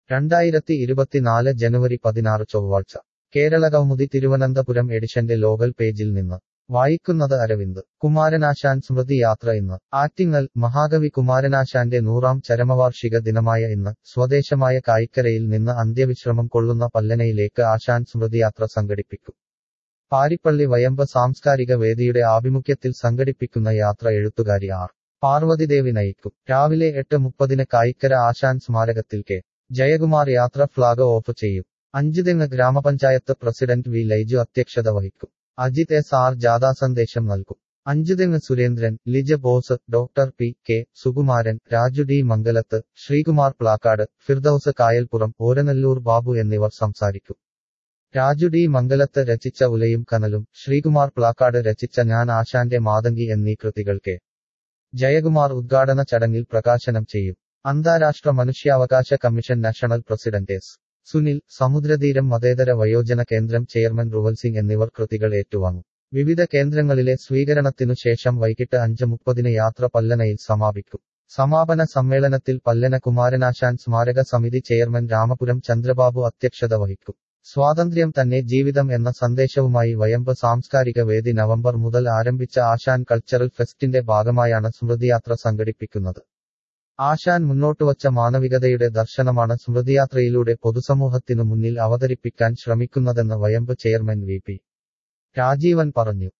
രണ്ടായിരത്തി ഇരുപത്തിനാല് ജനുവരി പതിനാറ് ചൊവ്വാഴ്ച കേരള കൗമുദി തിരുവനന്തപുരം എഡിഷന്റെ ലോകൽ പേജിൽ നിന്ന് വായിക്കുന്നത് അരവിന്ദ് കുമാരനാശാൻ സ്മൃതി യാത്ര ഇന്ന് ആറ്റിങ്ങൽ മഹാകവി കുമാരനാശാന്റെ നൂറാം ചരമവാർഷിക ദിനമായ ഇന്ന് സ്വദേശമായ കായിക്കരയിൽ നിന്ന് അന്ത്യവിശ്രമം കൊള്ളുന്ന പല്ലനയിലേക്ക് ആശാൻ സ്മൃതിയാത്ര സംഘടിപ്പിക്കും പാരിപ്പള്ളി വയമ്പ് സാംസ്കാരിക വേദിയുടെ ആഭിമുഖ്യത്തിൽ സംഘടിപ്പിക്കുന്ന യാത്ര എഴുത്തുകാരി ആർ പാർവതിദേവി നയിക്കും രാവിലെ എട്ട് മുപ്പതിന് കായിക്കര ആശാൻ സ്മാരകത്തിൽ കെ ജയകുമാർ യാത്ര ഫ്ളാഗ് ഓഫ് ചെയ്യും അഞ്ചുതെങ്ങ് ഗ്രാമപഞ്ചായത്ത് പ്രസിഡന്റ് വി ലൈജു അധ്യക്ഷത വഹിക്കും അജിത് എസ് ആർ ജാഥാ സന്ദേശം നൽകും Anchuthengu Surendran Lija Bose doctor P K Sukumaran Raju D Mangalath Sreekumar Plakkad Firdous Kayalppuram Oranallur Babu എന്നിവർ സംസാരിക്കും രാജു ഡി മംഗലത്ത് രചിച്ച ഉലയും കനലും ശ്രീകുമാർ പ്ലാക്കാട് രചിച്ച ഞാൻ ആശാന്റെ മാതങ്കി എന്നീ കൃതികൾ കെ ജയകുമാർ ഉദ്ഘാടന ചടങ്ങിൽ പ്രകാശനം ചെയ്യും അന്താരാഷ്ട്ര മനുഷ്യാവകാശ commission national president S Sunil സമുദ്രതീരം മതേതര വയോജന കേന്ദ്രം ചെയർമാൻ റുവൽ സിംഗ് എന്നിവർ കൃതികൾ ഏറ്റുവാങ്ങും വിവിധ കേന്ദ്രങ്ങളിലെ സ്വീകരണത്തിനു ശേഷം വൈകിട്ട് അഞ്ച് മുപ്പതിന് യാത്ര പല്ലനയിൽ സമാപിക്കും സമാപന സമ്മേളനത്തിൽ പല്ലന കുമാരനാശാൻ സ്മാരക സമിതി ചെയർമാൻ രാമപുരം ചന്ദ്രബാബു അധ്യക്ഷത വഹിക്കും സ്വാതന്ത്ര്യം തന്നെ ജീവിതം എന്ന സന്ദേശവുമായി വയമ്പ് സാംസ്കാരിക വേദി നവംബർ മുതൽ ആരംഭിച്ച ആശാൻ കൾച്ചറൽ ഫെസ്റ്റിന്റെ ഭാഗമായാണ് സ്മൃതിയാത്ര സംഘടിപ്പിക്കുന്നത് ആശാൻ മുന്നോട്ടുവച്ച മാനവികതയുടെ ദർശനമാണ് സ്മൃതിയാത്രയിലൂടെ പൊതുസമൂഹത്തിനു മുന്നിൽ അവതരിപ്പിക്കാൻ ശ്രമിക്കുന്നതെന്ന് Vayambu chairman V P Rajeevan പറഞ്ഞു